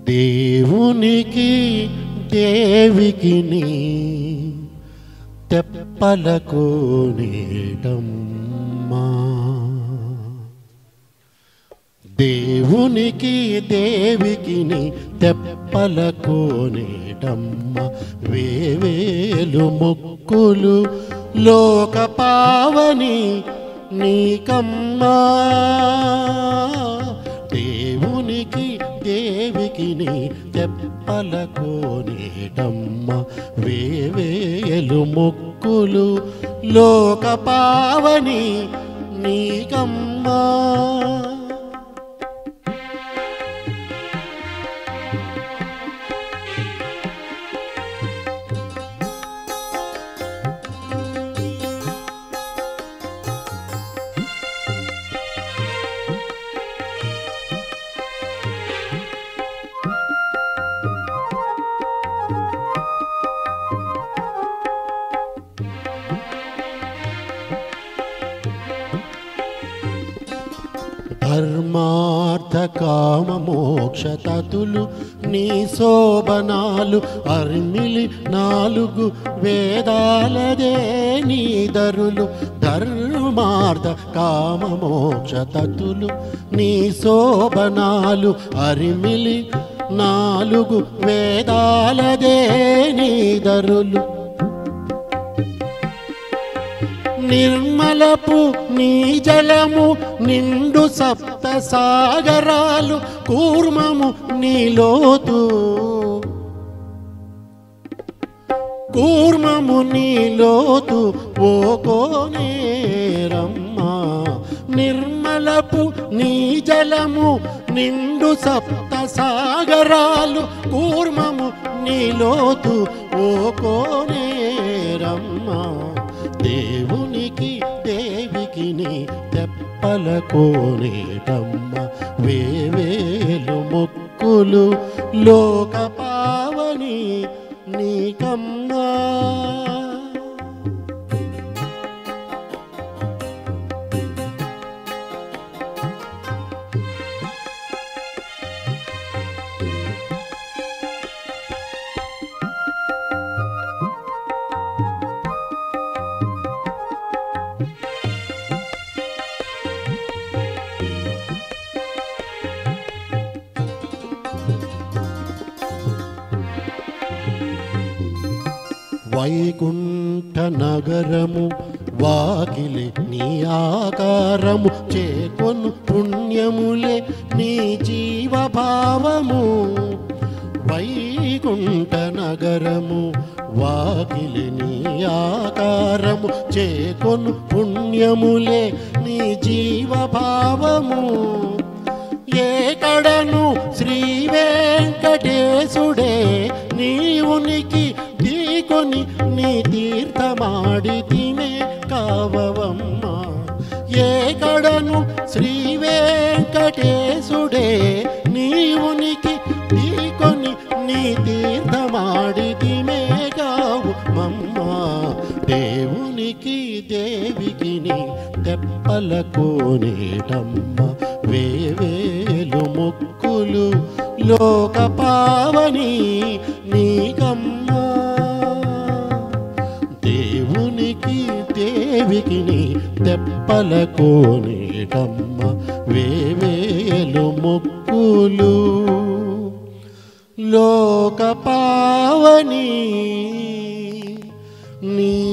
దేవునికి దేవికిని తెప్పలకు నీటమ్మా దేవునికి దేవికిని తెప్పలకు నీటమ్మ వేవేలు ముక్కులు లోక పావని నీకమ్మా దేవునికి దేవికిని తెప్పలకు నీటమ్మ వేవేలు ముక్కులు లోక పావని నీకమ్మా ధర్మార్థ కామ మోక్ష తతులు నీ శోభనాలు అర్మిలి నాలుగు వేదాలదే నీ దరులు ధర్మార్థ కామ మోక్ష తతులు నీ శోభనాలు అరిమిలి నాలుగు వేదాలదే నీ దరులు నిర్మలపు నీ జలము నిండు సప్త సాగరాలు కూర్మము నీలోతు కూర్మము నీలోతు ఓ కోనేరమ్మా నిర్మలపు నీ జలము నిండు సప్త సాగరాలు కూర్మము నీలోతు ఓ కోనేరమ్మా దేవునికి దేవికి నీ తెప్పల కోనేటమ్మ వేవేలు మొక్కులు లోక పావని నీకమ్మా వైకుంఠ నగరము వాకిలి నీ ఆకారము చేకొను పుణ్యములే నీ జీవభావము వైకుంఠ నగరము వాకిలి నీ ఆకారము చేకొను పుణ్యములే నీ జీవభావము ఏకడను శ్రీ వెంకటేశుడే నీ ఉనికి ఢీకొని నీ తీర్థమాడి తినే కావవమ్మ ఏకడను శ్రీ వెంకటేశుడే నీ ఉనికి ఢీకొని నీ తీర్థమాడి తినే కావు మమ్మ దేవునికి దేవికి నీ తెప్పల కోనేటమ్మ వేవేలు ముక్కులు లోక పావని నీకమ్మా దేవునికి దేవికి నీ తెప్పల కోనేటమ్మ వేవేలు ముక్కులు లోక పావని నీ